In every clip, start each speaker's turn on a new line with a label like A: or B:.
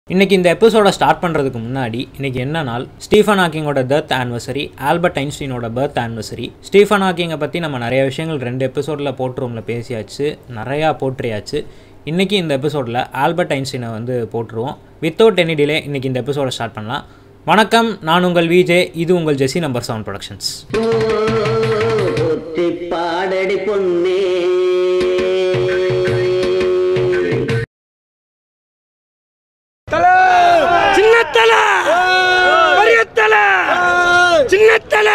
A: இன்னைக்கு இந்த எபிசோட ஸ்டார்ட் பண்ணுறதுக்கு முன்னாடி இன்னைக்கு என்ன நாள் ஸ்டீஃபன் ஹாக்கிங்கோட பர்த் ஆனிவர்சரி ஆல்பர்ட் ஐன்ஸ்டீனோட பர்த் ஆனிவர்சரி ஸ்டீஃபன் ஹாக்கிங்கை பற்றி நம்ம நிறைய விஷயங்கள் ரெண்டு எபிசோடில் போட்டுருவோம்ல பேசியாச்சு நிறையா போற்றியாச்சு இன்னைக்கு இந்த எபிசோடில் ஆல்பர்ட் ஐன்ஸ்டீனை வந்து போட்டுருவோம் வித்தவுட் எனி டிலே இன்னைக்கு இந்த எபிசோட ஸ்டார்ட் பண்ணலாம் வணக்கம் நான் உங்கள் விஜே இது உங்கள் ஜெசி நம்பர் செவன் ப்ரொடக்ஷன்ஸ்
B: ஒத்தி பாடடி பொன்னே
C: சின்னத்தல பெரியத்தல சின்னத்தல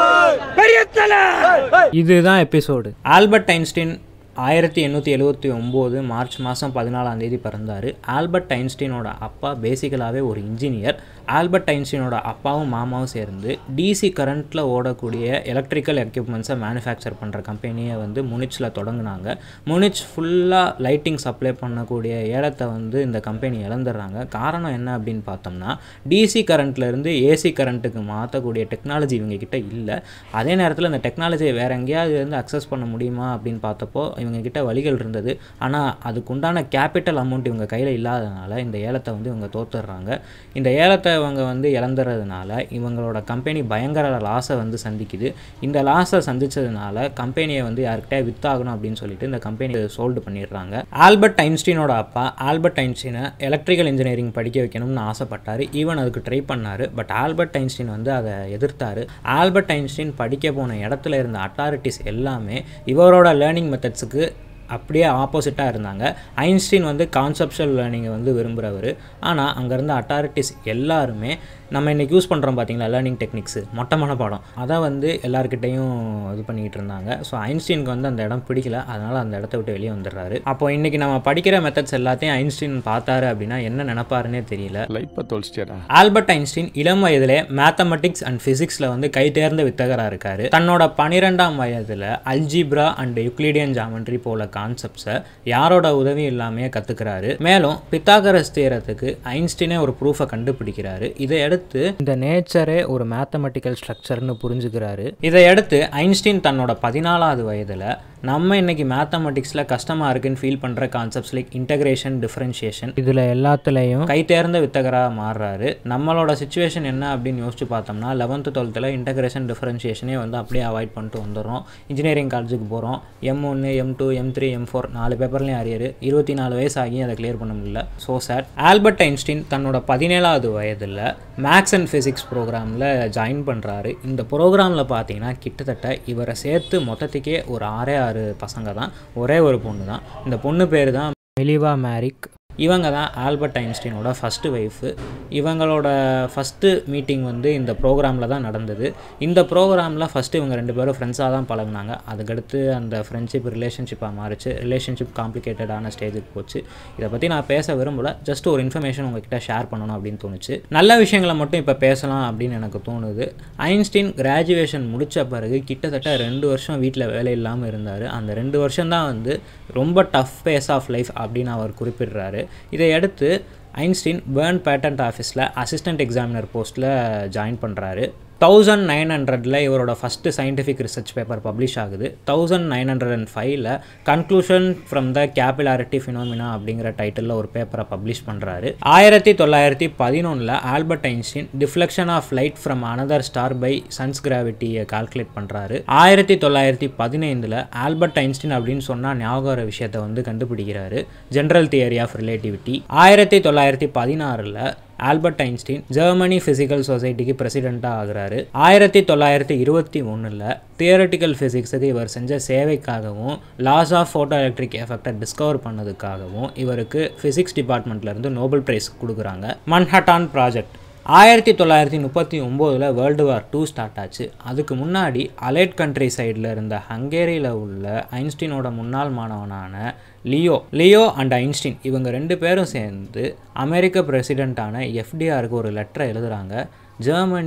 C: பெரியத்தல
A: இதுதான் எபிசோடு ஆல்பர்ட் ஐன்ஸ்டீன் ஆயிரத்தி எண்ணூற்றி எழுபத்தி ஒம்பது மார்ச் மாதம் பதினாலாம் தேதி பிறந்தார் ஆல்பர்ட் ஐன்ஸ்டீனோட அப்பா பேசிக்கலாகவே ஒரு இன்ஜினியர் ஆல்பர்ட் ஐன்ஸ்டீனோட அப்பாவும் மாமாவும் சேர்ந்து டிசி கரண்ட்டில் ஓடக்கூடிய எலக்ட்ரிக்கல் எக்யூப்மெண்ட்ஸை மேனுஃபேக்சர் பண்ணுற கம்பெனியை வந்து முனிச்சில் தொடங்குனாங்க முனிச் ஃபுல்லாக லைட்டிங் சப்ளை பண்ணக்கூடிய ஏலத்தை வந்து இந்த கம்பெனி இழந்துடுறாங்க காரணம் என்ன அப்படின்னு பார்த்தோம்னா டிசி கரண்ட்லேருந்து ஏசி கரண்ட்டுக்கு மாற்றக்கூடிய டெக்னாலஜி இவங்க கிட்ட இல்லை அதே நேரத்தில் இந்த டெக்னாலஜியை வேற எங்கேயாவது இருந்து அக்சஸ் பண்ண முடியுமா அப்படின்னு பார்த்தப்போ இவங்க கிட்ட வழிகள் இருந்தது ஆனால் அதுக்குண்டான கேபிட்டல் அமௌண்ட் இவங்க கையில் இல்லாதனால இந்த ஏலத்தை வந்து இவங்க தோத்துடுறாங்க இந்த ஏலத்தை இவங்க வந்து இழந்துறதுனால இவங்களோட கம்பெனி பயங்கர லாஸை வந்து சந்திக்குது இந்த லாஸை சந்திச்சதுனால கம்பெனியை வந்து யார்கிட்டயா வித்தாகணும் அப்படின்னு சொல்லிட்டு இந்த கம்பெனி சோல்டு பண்ணிடுறாங்க ஆல்பர்ட் ஐன்ஸ்டீனோட அப்பா ஆல்பர்ட் ஐன்ஸ்டீனை எலக்ட்ரிக்கல் இன்ஜினியரிங் படிக்க வைக்கணும்னு ஆசைப்பட்டார் ஈவன் அதுக்கு ட்ரை பண்ணார் பட் ஆல்பர்ட் ஐன்ஸ்டீன் வந்து அதை எதிர்த்தார் ஆல்பர்ட் ஐன்ஸ்டீன் படிக்க போன இடத்துல இருந்த அத்தாரிட்டிஸ் எல்லாமே இவரோட லேர்னிங் மெத்தட்ஸுக்கு அப்படியே ஆப்போசிட்டாக இருந்தாங்க ஐன்ஸ்டீன் வந்து கான்செப்ஷுவல் லேர்னிங்கை வந்து விரும்புகிறவர் ஆனால் அங்கே இருந்த அத்தாரிட்டிஸ் எல்லாருமே நம்ம இன்றைக்கி யூஸ் பண்ணுறோம் பார்த்தீங்களா லேர்னிங் டெக்னிக்ஸு மொட்டை மனப்பாடம் அதை வந்து எல்லாருக்கிட்டையும் இது பண்ணிக்கிட்டு இருந்தாங்க ஸோ ஐன்ஸ்டீனுக்கு வந்து அந்த இடம் பிடிக்கல அதனால் அந்த இடத்த விட்டு வெளியே வந்துடுறாரு அப்போ இன்றைக்கி நம்ம படிக்கிற மெத்தட்ஸ் எல்லாத்தையும் ஐன்ஸ்டீன் பார்த்தாரு அப்படின்னா என்ன நினப்பாருன்னே தெரியல
C: லைஃப்பை தொலைச்சிட்டியாடா
A: ஆல்பர்ட் ஐன்ஸ்டீன் இளம் வயதிலே மேத்தமெட்டிக்ஸ் அண்ட் ஃபிசிக்ஸில் வந்து கை தேர்ந்த வித்தகராக இருக்காரு தன்னோட பன்னிரெண்டாம் வயதில் அல்ஜிப்ரா அண்ட் யுக்ளிடியன் ஜாமெண்ட்ரி போல கான்செப்ட்ஸை யாரோட உதவி இல்லாமையே கற்றுக்கிறாரு மேலும் பித்தாகரஸ் தேரத்துக்கு ஐன்ஸ்டீனே ஒரு ப்ரூஃபை கண்டுபிடிக்கிறாரு இதை அடுத்து இந்த நேச்சரே ஒரு மேத்தமெட்டிக்கல் ஸ்ட்ரக்சர்னு புரிஞ்சுக்கிறாரு இதை அடுத்து ஐன்ஸ்டீன் தன்னோட பதினாலாவது வயதில் நம்ம இன்னைக்கு மேத்தமெட்டிக்ஸில் கஷ்டமாக இருக்குன்னு ஃபீல் பண்ணுற கான்செப்ட்ஸ் லைக் இன்டகிரேஷன் டிஃப்ரென்ஷியேஷன் இதில் எல்லாத்துலேயும் கை தேர்ந்த வித்தகராக மாறுறாரு நம்மளோட சுச்சுவேஷன் என்ன அப்படின்னு யோசிச்சு பார்த்தோம்னா லெவன்த்து டுவெல்த்தில் இன்டகிரேஷன் டிஃப்ரென்ஷியேஷனே வந்து அப்படியே அவாய்ட் பண்ணிட்டு வந்துடுறோம் இன்ஜினியரிங் காலேஜுக்கு போகிறோம் எம் ஒன்று M two M three M four நாலு பேப்பர்லையும் அரியர் இருபத்தி நாலு வயசு ஆகி அதை கிளியர் பண்ண முடியல ஸோ சேட் ஆல்பர்ட் ஐன்ஸ்டீன் தன்னோட பதினேழாவது வயதில் மேக்ஸ் அண்ட் ஃபிசிக்ஸ் ப்ரோக்ராமில் ஜாயின் பண்ணுறாரு இந்த ப்ரோக்ராமில் பார்த்தீங்கன்னா கிட்டத்தட்ட இவரை சேர்த்து மொத்தத்துக்கே ஒரு ஆறே ஆறு பசங்க தான் ஒரே ஒரு பொண்ணு தான் இந்த பொண்ணு பேர் தான் மெலிவா மேரிக் இவங்க தான் ஆல்பர்ட் ஐன்ஸ்டீனோட ஃபஸ்ட்டு ஒய்ஃபு இவங்களோட ஃபஸ்ட்டு மீட்டிங் வந்து இந்த ப்ரோக்ராமில் தான் நடந்தது இந்த ப்ரோக்ராமில் ஃபஸ்ட்டு இவங்க ரெண்டு பேரும் ஃப்ரெண்ட்ஸாக தான் பழகுனாங்க அதுக்கடுத்து அந்த ஃப்ரெண்ட்ஷிப் ரிலேஷன்ஷிப்பாக மாறிச்சு ரிலேஷன்ஷிப் காம்ப்ளிகேட்டடான ஸ்டேஜுக்கு போச்சு இதை பற்றி நான் பேச விரும்பல ஜஸ்ட் ஒரு இன்ஃபர்மேஷன் உங்ககிட்ட ஷேர் பண்ணணும் அப்படின்னு தோணுச்சு நல்ல விஷயங்களை மட்டும் இப்போ பேசலாம் அப்படின்னு எனக்கு தோணுது ஐன்ஸ்டீன் கிராஜுவேஷன் முடித்த பிறகு கிட்டத்தட்ட ரெண்டு வருஷம் வீட்டில் வேலை இல்லாமல் இருந்தார் அந்த ரெண்டு வருஷம் தான் வந்து ரொம்ப டஃப் பேஸ் ஆஃப் லைஃப் அப்படின்னு அவர் குறிப்பிடுறாரு இதை அடுத்து ஐன்ஸ்டீன் பேர்ன் பேட்டன்ட் ஆஃபீஸில் அசிஸ்டன்ட் எக்ஸாமினர் போஸ்ட்டில் ஜாயின் பண்ணுறாரு தௌசண்ட் நைன் ஹண்ட்ரடில் இவரோட first scientific research paper publish ஆகுது தௌசண்ட் நைன் ஹண்ட்ரட் அண்ட் ஃபைவ்ல conclusion from the capillarity phenomena அப்படிங்கிற டைட்டிலில் ஒரு பேப்பரை பப்ளிஷ் பண்ணுறாரு ஆயிரத்தி தொள்ளாயிரத்தி பதினொன்றில் Albert Einstein deflection of light from another star by sun's கிராவிட்டியை கால்குலேட் பண்ணுறாரு ஆயிரத்தி தொள்ளாயிரத்தி பதினைந்தில் ஆல்பர்ட் ஐன்ஸ்டீன் அப்படின்னு சொன்னால் ஞாபகம் வர விஷயத்தை வந்து கண்டுபிடிக்கிறாரு ஜென்ரல் தியரி ஆஃப் ரிலேட்டிவிட்டி ஆயிரத்தி தொள்ளாயிரத்தி பதினாறில் ஆல்பர்ட் ஐன்ஸ்டீன் ஜெர்மனி ஃபிசிக்கல் சொசைட்டிக்கு பிரசிடெண்ட்டாக ஆகுறாரு ஆயிரத்தி தொள்ளாயிரத்தி இருபத்தி ஒன்றில் தியரட்டிக்கல் ஃபிசிக்ஸுக்கு இவர் செஞ்ச சேவைக்காகவும் லாஸ் ஆஃப் ஃபோட்டோ எலக்ட்ரிக் எஃபெக்டை டிஸ்கவர் பண்ணதுக்காகவும் இவருக்கு ஃபிசிக்ஸ் டிபார்ட்மெண்ட்லேருந்து நோபல் பிரைஸ் கொடுக்குறாங்க மன்ஹட்டான் ப்ராஜெக்ட் ஆயிரத்தி தொள்ளாயிரத்தி முப்பத்தி ஒம்போதில் வேர்ல்டு வார் டூ ஸ்டார்ட் ஆச்சு அதுக்கு முன்னாடி அலைட் கண்ட்ரி சைடில் இருந்த ஹங்கேரியில் உள்ள ஐன்ஸ்டீனோட முன்னாள் மாணவனான லியோ லியோ அண்ட் ஐன்ஸ்டீன் இவங்க ரெண்டு பேரும் சேர்ந்து அமெரிக்க பிரசிடெண்ட்டான எஃப்டிஆருக்கு ஒரு லெட்டரை எழுதுகிறாங்க ஜெர்மனி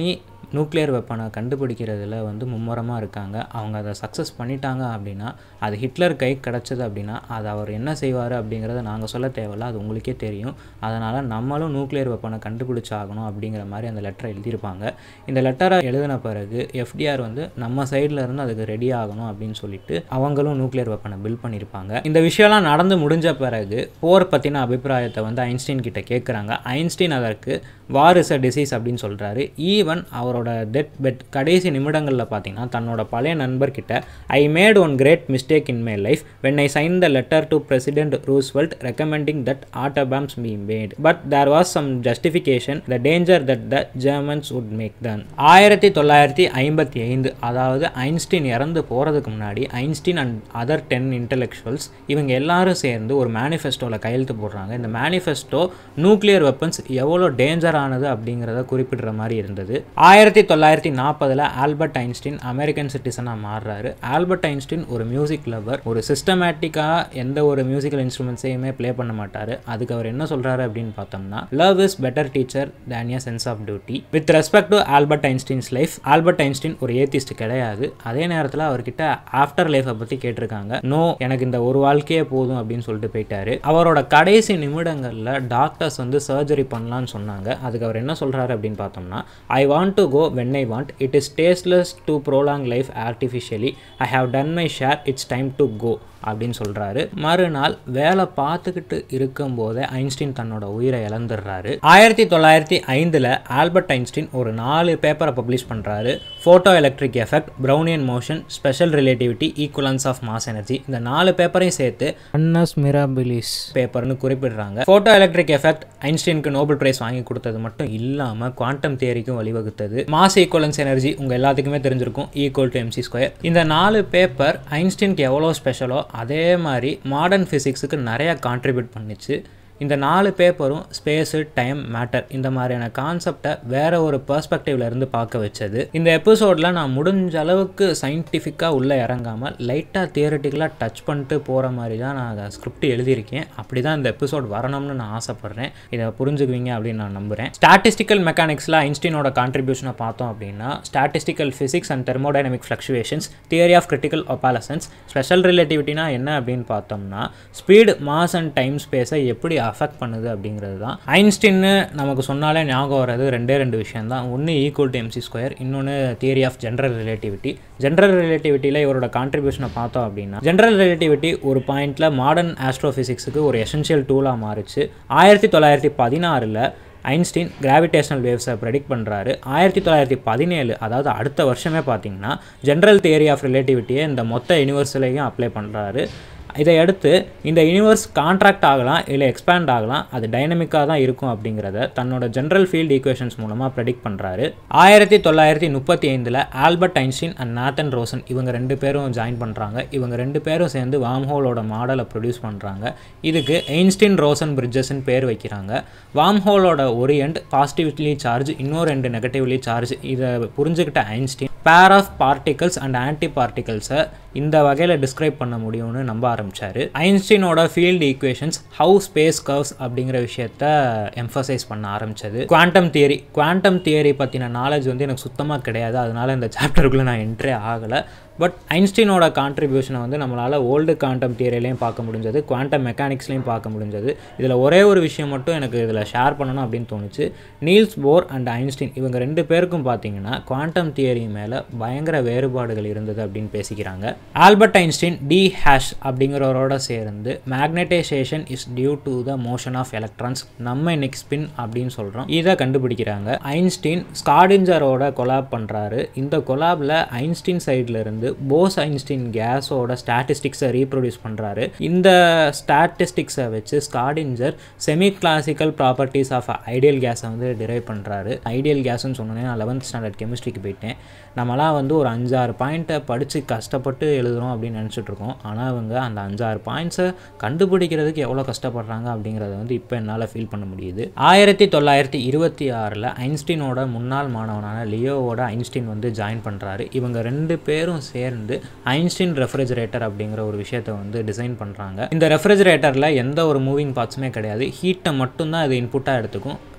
A: நியூக்ளியர் வெப்பனை கண்டுபிடிக்கிறதுல வந்து மும்முரமாக இருக்காங்க அவங்க அதை சக்ஸஸ் பண்ணிட்டாங்க அப்படின்னா அது ஹிட்லர் கை கிடச்சது அப்படின்னா அதை அவர் என்ன செய்வார் அப்படிங்கிறத நாங்கள் சொல்ல தேவையில்ல அது உங்களுக்கே தெரியும் அதனால் நம்மளும் நியூக்ளியர் வெப்பனை கண்டுபிடிச்சாகணும் அப்படிங்கிற மாதிரி அந்த லெட்டரை எழுதியிருப்பாங்க இந்த லெட்டரை எழுதின பிறகு எஃப்டிஆர் வந்து நம்ம சைடில் இருந்து அதுக்கு ரெடி ஆகணும் அப்படின்னு சொல்லிட்டு அவங்களும் நியூக்ளியர் வெப்பனை பில்ட் பண்ணியிருப்பாங்க இந்த விஷயம்லாம் நடந்து முடிஞ்ச பிறகு போர் பற்றின அபிப்பிராயத்தை வந்து ஐன்ஸ்டீன் கிட்ட கேட்குறாங்க ஐன்ஸ்டீன் அதற்கு வார் இஸ் அ டிசீஸ் அப்படின்னு சொல்கிறாரு ஈவன் அவரோட டெத் பெட் கடைசி நிமிடங்களில் பார்த்தீங்கன்னா தன்னோட பழைய நண்பர்கிட்ட I made one great mistake in my life when I sign the letter to president Roosevelt recommending that atom bombs be made but there was some justification the danger that the Germans would make them ஆயிரத்தி தொள்ளாயிரத்தி ஐம்பத்தி ஐந்து அதாவது ஐன்ஸ்டீன் இறந்து போகிறதுக்கு முன்னாடி Einstein and other ten intellectuals இவங்க எல்லாரும் சேர்ந்து ஒரு மேனிஃபெஸ்டோவில் கையெழுத்து போடுறாங்க இந்த மேனிஃபெஸ்டோ நியூக்ளியர் வெப்பன்ஸ் எவ்வளோ டேஞ்சரானது அப்படிங்கிறத குறிப்பிடுற மாதிரி இருந்தது ஆயிரத்தி தொள்ளாயிரத்தி நாற்பதில் ஆல்பர்ட் ஐன்ஸ்டீன் அமெரிக்கன் சிட்டிசனாக மாறுறாரு ஆல்பர்ட் ஐன்ஸ்டீன் ஒரு மியூசிக் லவர் ஒரு சிஸ்டமேட்டிக்காக எந்த ஒரு மியூசிக்கல் இன்ஸ்ட்ருமெண்ட்ஸையுமே ப்ளே பண்ண மாட்டார் அதுக்கு அவர் என்ன சொல்கிறாரு அப்படின்னு பார்த்தோம்னா love is better teacher than a sense of duty with respect to Albert Einstein's life Albert Einstein ஒரு ஏத்திஸ்ட் கிடையாது அதே நேரத்தில் அவர்கிட்ட ஆஃப்டர் லைஃப்பை பற்றி கேட்டிருக்காங்க நோ எனக்கு இந்த ஒரு வாழ்க்கையே போதும் அப்படின்னு சொல்லிட்டு போயிட்டாரு அவரோட கடைசி நிமிடங்களில் டாக்டர்ஸ் வந்து சர்ஜரி பண்ணலான்னு சொன்னாங்க அதுக்கு அவர் என்ன சொல்கிறாரு அப்படின்னு பார்த்தோம்னா I want to go when I want it is tasteless to prolong life artificially I have done my share it's time to go அப்படின்னு சொல்கிறாரு மறுநாள் வேலை பார்த்துக்கிட்டு இருக்கும்போதே ஐன்ஸ்டீன் தன்னோட உயிரை இழந்துடுறாரு ஆயிரத்தி தொள்ளாயிரத்தி ஐந்தில் ஆல்பர்ட் ஐன்ஸ்டீன் ஒரு நாலு பேப்பரை பப்ளிஷ் பண்ணுறாரு photo electric effect Brownian motion special relativity equivalence of mass energy இந்த நாலு பேப்பரையும் சேர்த்து அன்னஸ் மிராபிலிஸ் பேப்பர்னு குறிப்பிடுறாங்க ஃபோட்டோ எலக்ட்ரிக் எஃபெக்ட் ஐன்ஸ்டீனுக்கு நோபல் பிரைஸ் வாங்கி கொடுத்தது மட்டும் இல்லாமல் குவாண்டம் தியரிக்கும் வழிவகுத்தது மாஸ் ஈக்குவலன்ஸ் எனர்ஜி உங்கள் எல்லாத்துக்குமே தெரிஞ்சிருக்கும் ஈக்குவல் டு எம்சி ஸ்கொயர் இந்த நாலு பேப்பர் ஐன்ஸ்டீனுக்கு எவ்வளோ ஸ்பெஷலோ அதே மாதிரி மாடர்ன் ஃபிசிக்ஸுக்கு நிறையா கான்ட்ரிபியூட் பண்ணிச்சு இந்த நாலு பேப்பரும் ஸ்பேஸு டைம் மேட்டர் இந்த மாதிரியான கான்செப்டை வேற ஒரு பெர்ஸ்பெக்டிவ்ல இருந்து பார்க்க வச்சது இந்த எபிசோடில் நான் முடிஞ்ச அளவுக்கு சயின்டிஃபிக்காக உள்ளே இறங்காமல் லைட்டாக தியரட்டிக்கலாக டச் பண்ணிட்டு போகிற மாதிரி தான் நான் ஸ்கிரிப்ட் எழுதியிருக்கேன் அப்படி தான் இந்த எபிசோட் வரணும்னு நான் ஆசைப்பட்றேன் இதை புரிஞ்சுக்குவீங்க அப்படின்னு நான் நம்புகிறேன் ஸ்டாட்டிஸ்டிக்கல் மெக்கானிக்ஸில் ஐன்ஸ்டீனோட கான்ட்ரிபியூஷனை பார்த்தோம் அப்படின்னா statistical physics and thermodynamic fluctuations theory of critical opalescence special ரிலேட்டிவிட்டினா என்ன அப்படின்னு பார்த்தோம்னா ஸ்பீடு மாஸ் அண்ட் டைம் ஸ்பேஸை எப்படி அஃபெக்ட் பண்ணுது அப்படிங்கிறது தான் ஐன்ஸ்டீன்னு நமக்கு சொன்னாலே ஞாபகம் வர்றது ரெண்டே ரெண்டு விஷயம் தான் ஒன்று ஈக்குவல் டு எம்சி ஸ்கொயர் இன்னொன்று theory of general relativity general ரிலேட்டிவிட்டியில் இவரோட கான்ட்ரிபியூஷனை பார்த்தோம் அப்படின்னா ஜென்ரல் ரிலேட்டிவிட்டி ஒரு பாயிண்ட்ல மாடர்ன் ஆஸ்ட்ரோஃபிசிக்ஸுக்கு ஒரு எசென்ஷியல் டூலாக மாறிச்சு ஆயிரத்தி தொள்ளாயிரத்தி பதினாறில் ஐன்ஸ்டீன் கிராவிடேஷனல் வேவ்ஸை ப்ரெடிக்ட் பண்ணுறாரு ஆயிரத்தி தொள்ளாயிரத்தி பதினேழு அதாவது அடுத்த வருஷமே பார்த்தீங்கன்னா ஜென்ரல் தியரி ஆஃப் ரிலேட்டிவிட்டியை இந்த மொத்த யூனிவர்ஸ்லையும் அப்ளை பண்ணுறாரு இதை அடுத்து இந்த யூனிவர்ஸ் கான்ட்ராக்ட் ஆகலாம் இல்லை எக்ஸ்பேண்ட் ஆகலாம் அது டைனமிக்காக தான் இருக்கும் அப்படிங்கிறத தன்னோட ஜென்ரல் ஃபீல்டு ஈக்குவேஷன்ஸ் மூலமாக ப்ரெடிக்ட் பண்ணுறாரு ஆயிரத்தி தொள்ளாயிரத்தி முப்பத்தி ஐந்தில் Albert Einstein and Nathan Rosen இவங்க ரெண்டு பேரும் ஜாயின் பண்ணுறாங்க இவங்க ரெண்டு பேரும் சேர்ந்து வாம்ஹோலோட மாடலை ப்ரொடியூஸ் பண்ணுறாங்க இதுக்கு ஐன்ஸ்டீன் ரோசன் பிரிட்ஜஸ்ன்னு பேர் வைக்கிறாங்க வாம்ஹோலோட ஒரு எண்ட் பாசிட்டிவ்லி சார்ஜ் இன்னொரு ரெண்டு நெகட்டிவ்லி சார்ஜ் இதை புரிஞ்சுக்கிட்ட Einstein pair of particles and anti பார்ட்டிகல்ஸை இந்த வகையில் டிஸ்கிரைப் பண்ண முடியும்னு நம்ப ஆரம்பிச்சாரு ஐன்ஸ்டீனோட field equations how space curves அப்படிங்கிற விஷயத்த எம்ஃபசைஸ் பண்ண ஆரம்பிச்சது குவாண்டம் தியரி குவாண்டம் தியரி பற்றின நாலேஜ் வந்து எனக்கு சுத்தமாக கிடையாது அதனால இந்த சாப்டருக்குள்ளே நான் என்ட்ரே ஆகலை பட் ஐன்ஸ்டீனோட கான்ட்ரிபியூஷனை வந்து நம்மளால் ஓல்டு குவாண்டம் தியரிலையும் பார்க்க முடிஞ்சது குவாண்டம் மெக்கானிக்ஸ்லையும் பார்க்க முடிஞ்சது இதில் ஒரே ஒரு விஷயம் மட்டும் எனக்கு இதில் ஷேர் பண்ணணும் அப்படின்னு தோணுச்சு நீல்ஸ் போர் அண்ட் ஐன்ஸ்டீன் இவங்க ரெண்டு பேருக்கும் பார்த்தீங்கன்னா குவாண்டம் தியரி மேலே பயங்கர வேறுபாடுகள் இருந்தது அப்படின்னு பேசிக்கிறாங்க ஆல்பர்ட் ஐன்ஸ்டீன் டி ஹேஷ் அப்படிங்கிறவரோட சேர்ந்து magnetization is due to the motion of electrons நம்ம இன்னைக்கு ஸ்பின் அப்படின்னு சொல்கிறோம் இதை கண்டுபிடிக்கிறாங்க ஐன்ஸ்டீன் ஸ்காடிஞ்சரோட கொலாப் பண்ணுறாரு இந்த கொலாபில் ஐன்ஸ்டீன் சைடில் இருந்து போஸ் ஐன்ஸ்டீன் கேஸோட ஸ்டாட்டிஸ்டிக்ஸை ரீப்ரொடியூஸ் பண்ணுறாரு இந்த ஸ்டாட்டிஸ்டிக்ஸை வச்சு Schrodinger semi classical properties of ideal கேஸை வந்து டிரைவ் பண்ணுறாரு ஐடியல் கேஸ்னு சொன்னோன்னே நான் லெவன்த் ஸ்டாண்டர்ட் கெமிஸ்ட்ரிக்கு போயிட்டேன் நம்மளாம் வந்து ஒரு அஞ்சாறு பாயிண்ட்டை படித்து கஷ்டப்பட்டு எழுதுகிறோம் அப்படின்னு நினச்சிட்டு இருக்கோம் ஆனால் அவங்க அந்த அஞ்சாறு பாயிண்ட்ஸை கண்டுபிடிக்கிறதுக்கு எவ்வளோ கஷ்டப்படுறாங்க அப்படிங்கிறத வந்து இப்போ என்னால் ஃபீல் பண்ண முடியுது ஆயிரத்தி தொள்ளாயிரத்தி இருபத்தி ஆறில் ஐன்ஸ்டீனோட முன்னாள் மாணவனான லியோவோட ஐன்ஸ்டீன் வந்து ஜாயின் பண்ணுறாரு இவங்க ரெண்டு பேரும் சேர்ந்து ஐன்ஸ்டீன் ரெஃப்ரிஜரேட்டர் அப்படிங்கிற ஒரு விஷயத்தை வந்து டிசைன் பண்ணுறாங்க இந்த ரெஃப்ரிஜரேட்டரில் எந்த ஒரு மூவிங் பார்ட்ஸுமே கிடையாது ஹீட்டை மட்டும்தான் அது இன்புட்டாக எடுத்துக்கும்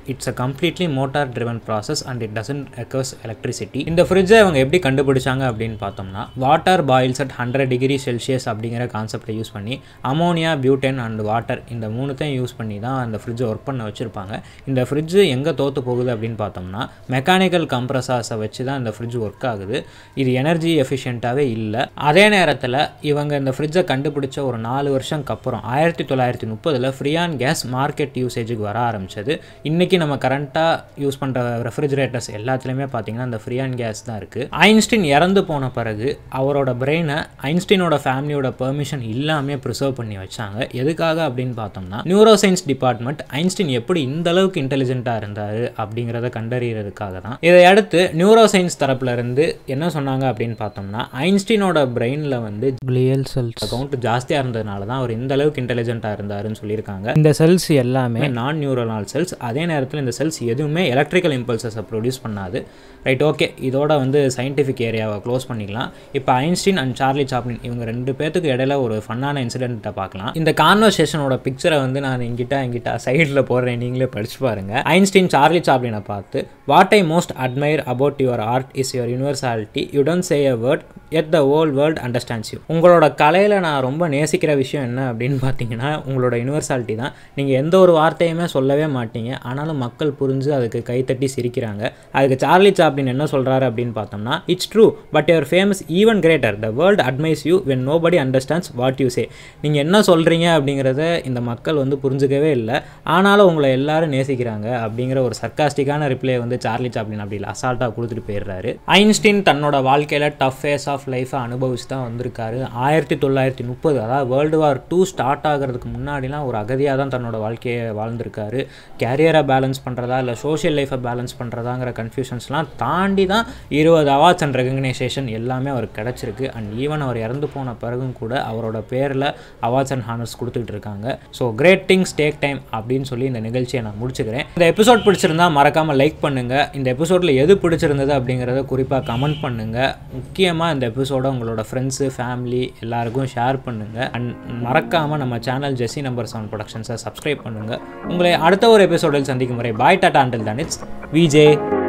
A: it's a completely motor driven process and it doesn't requires electricity இந்த ஃப்ரிட்ஜை அவங்க எப்படி கண்டுபிடிச்சாங்க அப்படின்னு பார்த்தோம்னா water boils at hundred degree celsius அப்படிங்கிற கான்செப்டை யூஸ் பண்ணி அமோனியா பியூட்டன் அண்ட் வாட்டர் இந்த மூணுத்தையும் யூஸ் பண்ணி தான் அந்த ஃப்ரிட்ஜை ஒர்க் பண்ண வச்சுருப்பாங்க இந்த ஃப்ரிட்ஜு எங்கே தோற்று போகுது அப்படின்னு பார்த்தோம்னா மெக்கானிக்கல் கம்ப்ரஸாஸை வச்சு தான் இந்த ஃப்ரிட்ஜ் ஒர்க் ஆகுது இது எனர்ஜி எஃபிஷியண்ட்டாகவே இல்லை அதே நேரத்தில் இவங்க இந்த ஃப்ரிட்ஜை கண்டுபிடிச்ச ஒரு நாலு வருஷம்க்கு அப்புறம் ஆயிரத்தி தொள்ளாயிரத்தி முப்பதில் ஃப்ரீயான் கேஸ் மார்க்கெட் யூசேஜுக்கு வர ஆரம்பிச்சது இன்றைக்கி நம்ம கரண்ட்டாக யூஸ் பண்ணுற ரெஃப்ரிஜரேட்டர்ஸ் எல்லாத்துலேயுமே பார்த்தீங்கன்னா இந்த ஃப்ரீயான் கேஸ் தான் இருக்குது ஐன்ஸ்டீன் இறந்து போன பிறகு அவரோட பிரெயினை ஐன்ஸ்டீனோட ஃபேமிலியோட பெர்மிஷன் இல்லாமல் ப்ரிசர்வ் பண்ணி வச்சாங்க எதுக்காக அப்படின்னு பார்த்தோம்னா நியூரோ சயின்ஸ் டிபார்ட்மெண்ட் ஐன்ஸ்டீன் எப்படி இந்த அளவுக்கு இன்டெலிஜென்ட்டாக இருந்தார் அப்படிங்கிறத கண்டறியறதுக்காக தான் இதை அடுத்து நியூரோ சயின்ஸ் தரப்புல இருந்து என்ன சொன்னாங்க அப்படின்னு பார்த்தோம்னா ஐன்ஸ்டீனோட பிரெயினில் வந்து கிளியல் செல்ஸ் அக்கௌண்ட் ஜாஸ்தியாக இருந்ததுனால தான் அவர் இந்த அளவுக்கு இன்டெலிஜென்ட்டாக இருந்தாருன்னு சொல்லியிருக்காங்க இந்த செல்ஸ் எல்லாமே நான் நியூரனால் செல்ஸ் அதே நேரத்தில் இந்த செல்ஸ் எதுவுமே எலக்ட்ரிக்கல் இம்பல்சஸை ப்ரொடியூஸ் பண்ணாது ரைட் ஓகே இதோட வந்து சயின்டிஃபிக் ஏரியாவை க்ளோஸ் பண்ணிக்கலாம் இப்போ ஐன்ஸ்டீன் அண்ட் சார்லி சாப்ளின் இவங்க ரெண்டு பேத்துக்கு இடையில ஒரு ஃபன்னான இன்சிடென்ட்டை பார்க்கலாம் இந்த கான்வர்சேஷனோட பிக்சரை வந்து நான் எங்கிட்ட எங்கிட்ட சைடில் போடுறேன் நீங்களே படிச்சு பாருங்க ஐன்ஸ்டீன் சார்லி சாப்ளினை பார்த்து what I most admire about your art is your universality you don't say a word yet the whole world understands you உங்களோட கலையில் நான் ரொம்ப நேசிக்கிற விஷயம் என்ன அப்படின்னு பார்த்தீங்கன்னா உங்களோட யூனிவர்சாலிட்டி தான் நீங்கள் எந்த ஒரு வார்த்தையுமே சொல்லவே மாட்டீங்க ஆனாலும் மக்கள் புரிஞ்சு அதுக்கு கைத்தட்டி சிரிக்கிறாங்க அதுக்கு சார்லி சாப்ளின் என்ன சொல்கிறாரு அப்படின்னு பார்த்தோம்னா it's true but your famous even greater the world admires you when nobody understands what you say நீங்கள் என்ன சொல்கிறீங்க அப்படிங்கிறத இந்த மக்கள் வந்து புரிஞ்சுக்கவே இல்லை ஆனாலும் உங்களை எல்லாரும் நேசிக்கிறாங்க அப்படிங்கிற ஒரு சர்க்காஸ்டிக்கான ரிப்ளை வந்து சார்லி சாப்ளின் அப்படி அசால்ட்டாக கொடுத்துட்டு போயிடுறாரு ஐன்ஸ்டீன் தன்னோட வாழ்க்கையில் டஃப் ஃபேஸ் ஆஃப் லைஃப்பை அனுபவிச்சு தான் வந்திருக்காரு ஆயிரத்தி தொள்ளாயிரத்தி முப்பது அதாவது வேர்ல்டு வார் டூ ஸ்டார்ட் ஆகிறதுக்கு முன்னாடிலாம் ஒரு அகதியாக தான் தன்னோட வாழ்க்கையை வாழ்ந்திருக்காரு கேரியரை பேலன்ஸ் பண்ணுறதா இல்லை சோஷியல் லைஃப்பை பேலன்ஸ் பண்ணுறதாங்கிற கன்ஃபியூஷன்ஸ்லாம் தாண்டி தான் இருபது அவார்ட்ஸ் அண்ட் ரெகக்னைசேஷன் எல்லாமே அவருக்கு கிடச்சிருக்கு அண்ட் ஈவன் அவர் இறந்து போன பிறகும் கூட அவரோட பேரில் அவார்ட்ஸ் அண்ட் ஹானர்ஸ் கொடுத்துட்டு இருக்காங்க so great things take time அப்படின்னு சொல்லி இந்த நிகழ்ச்சியை நான் முடிச்சுக்கிறேன் இந்த எபிசோட் பிடிச்சிருந்தா மறக்காமல் லைக் பண்ணுங்கள் இந்த எபிசோடில் எது பிடிச்சிருந்தது அப்படிங்கிறத குறிப்பாக கமெண்ட் பண்ணுங்கள் முக்கியமாக இந்த எபிசோட உங்களோட ஃப்ரெண்ட்ஸு ஃபேமிலி எல்லாருக்கும் ஷேர் பண்ணுங்கள் அண்ட் மறக்காமல் நம்ம சேனல் ஜெஸ்ஸி நம்பர் செவன் ப்ரொடக்ஷன்ஸை சப்ஸ்கிரைப் பண்ணுங்கள் உங்களை அடுத்த ஒரு எபிசோடில் சந்திக்கும் முறை bye tata until then it's VJ